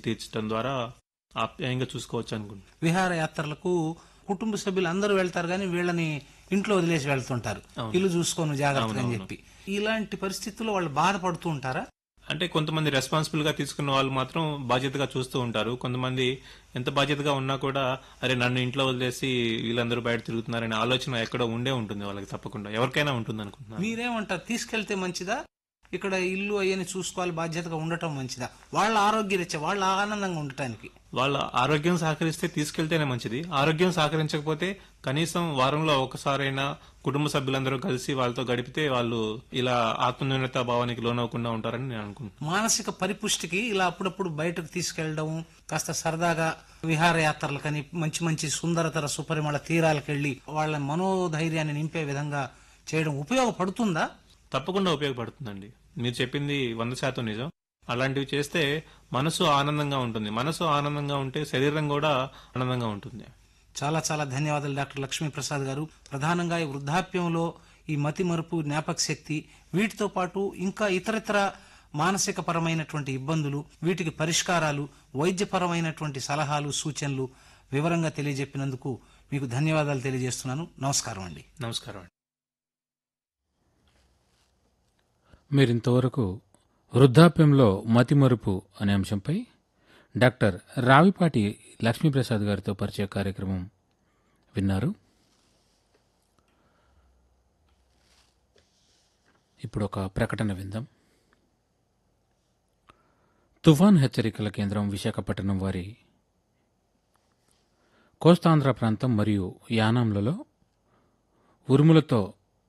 తీర్చడం ద్వారా ఆప్యాయంగా చూసుకోవచ్చు అనుకుంటున్నాను విహారయాత్రలకు కుటుంబ సభ్యులు అందరూ వెళ్తారు కానీ వీళ్ళని ఇంట్లో వదిలేసి వెళ్తుంటారు ఇల్లు చూసుకోను జాగ్రత్తగా అని చెప్పి ఇలాంటి పరిస్థితుల్లో వాళ్ళు బాధపడుతూ ఉంటారా అంటే కొంతమంది రెస్పాన్సిబుల్ గా తీసుకున్న వాళ్ళు మాత్రం బాధ్యతగా చూస్తూ ఉంటారు కొంతమంది ఎంత బాధ్యతగా ఉన్నా కూడా అరే నన్ను ఇంట్లో వదిలేసి వీళ్ళందరూ బయట తిరుగుతున్నారనే ఆలోచన ఎక్కడో ఉండే ఉంటుంది వాళ్ళకి తప్పకుండా ఎవరికైనా ఉంటుంది అనుకుంటున్నాను మీరేమంటారు తీసుకెళ్తే మంచిదా ఇక్కడ ఇల్లు అయ్యని చూసుకోవాలి బాధ్యతగా ఉండటం మంచిదా వాళ్ళ ఆరోగ్యరీత్యా వాళ్ళ ఆనందంగా ఉండటానికి వాళ్ళ ఆరోగ్యం సహకరిస్తే తీసుకెళ్తేనే మంచిది ఆరోగ్యం సహకరించకపోతే కనీసం వారంలో ఒకసారైనా కుటుంబ సభ్యులందరూ కలిసి వాళ్ళతో గడిపితే వాళ్ళు ఇలా ఆత్మన్యూనత భావానికి లోనవ్వకుండా ఉంటారని నేను అనుకుంటున్నాను మానసిక పరిపుష్టికి ఇలా అప్పుడప్పుడు బయటకు తీసుకెళ్లడం కాస్త సరదాగా విహారయాత్రలకని మంచి మంచి సుందరతర సుపరిమళ తీరాలకు వెళ్లి వాళ్ళ మనోధైర్యాన్ని నింపే విధంగా చేయడం ఉపయోగపడుతుందా తప్పకుండా ఉపయోగపడుతుందండి మీరు చెప్పింది వంద శాతం నిజం అలాంటివి చేస్తే మనసు ఆనందంగా ఉంటుంది మనసు ఆనందంగా ఉంటే శరీరం కూడా ఆనందంగా ఉంటుంది చాలా చాలా ధన్యవాదాలు డాక్టర్ లక్ష్మీ ప్రసాద్ గారు ప్రధానంగా ఈ వృద్ధాప్యంలో ఈ మతి మరుపు జ్ఞాపక శక్తి వీటితో పాటు ఇంకా ఇతరితర మానసిక పరమైనటువంటి ఇబ్బందులు వీటికి పరిష్కారాలు వైద్యపరమైనటువంటి సలహాలు సూచనలు వివరంగా తెలియజెప్పినందుకు మీకు ధన్యవాదాలు తెలియజేస్తున్నాను నమస్కారం అండి నమస్కారం అండి మీరింతవరకు వృద్ధాప్యంలో మతిమరుపు అనే అంశంపై డాక్టర్ రావిపాటి లక్ష్మీప్రసాద్ గారితో పరిచయ కార్యక్రమం విన్నారు ఇప్పుడు ఒక ప్రకటన విందాం తుఫాన్ హెచ్చరికల కేంద్రం విశాఖపట్నం వారి కోస్తాంధ్ర ప్రాంతం మరియు యానాంలలో ఉరుములతో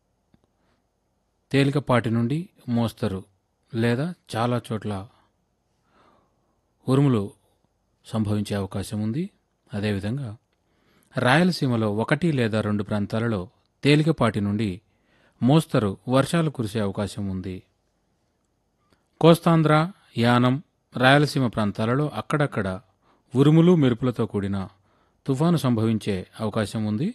తేలికపాటి నుండి మోస్తరు లేదా చాలా చోట్ల ఉరుములు సంభవించే అవకాశం ఉంది అదేవిధంగా రాయలసీమలో ఒకటి లేదా రెండు ప్రాంతాలలో తేలికపాటి నుండి మోస్తరు వర్షాలు కురిసే అవకాశం ఉంది కోస్తాంధ్ర యానం రాయలసీమ ప్రాంతాలలో అక్కడక్కడ ఉరుములు మెరుపులతో కూడిన తుఫాను సంభవించే అవకాశం ఉంది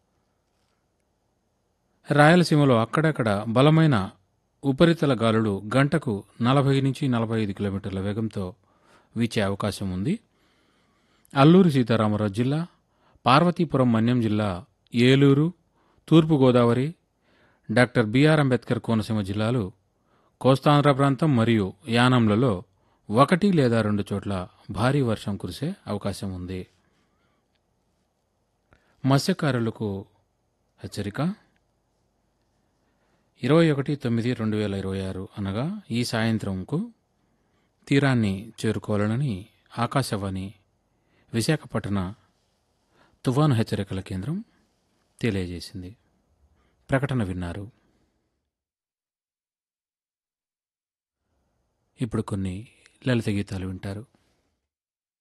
రాయలసీమలో అక్కడక్కడ బలమైన ఉపరితల గాలులు గంటకు నలభై నుంచి నలభై ఐదు కిలోమీటర్ల వేగంతో వీచే అవకాశం ఉంది అల్లూరు సీతారామరాజు జిల్లా పార్వతీపురం మన్యం జిల్లా ఏలూరు తూర్పుగోదావరి డాక్టర్ బిఆర్ అంబేద్కర్ కోనసీమ జిల్లాలు కోస్తాంధ్ర ప్రాంతం మరియు యానంలలో ఒకటి లేదా రెండు చోట్ల భారీ వర్షం కురిసే అవకాశం ఉంది మత్స్యకారులకు హెచ్చరిక ఇరవై ఒకటి తొమ్మిది రెండు వేల ఇరవై ఆరు అనగా ఈ సాయంత్రంకు తీరాన్ని చేరుకోవాలని ఆకాశవాణి విశాఖపట్టణ తుఫాను హెచ్చరికల కేంద్రం తెలియజేసింది ప్రకటన విన్నారు ఇప్పుడు కొన్ని లలిత గీతాలు వింటారు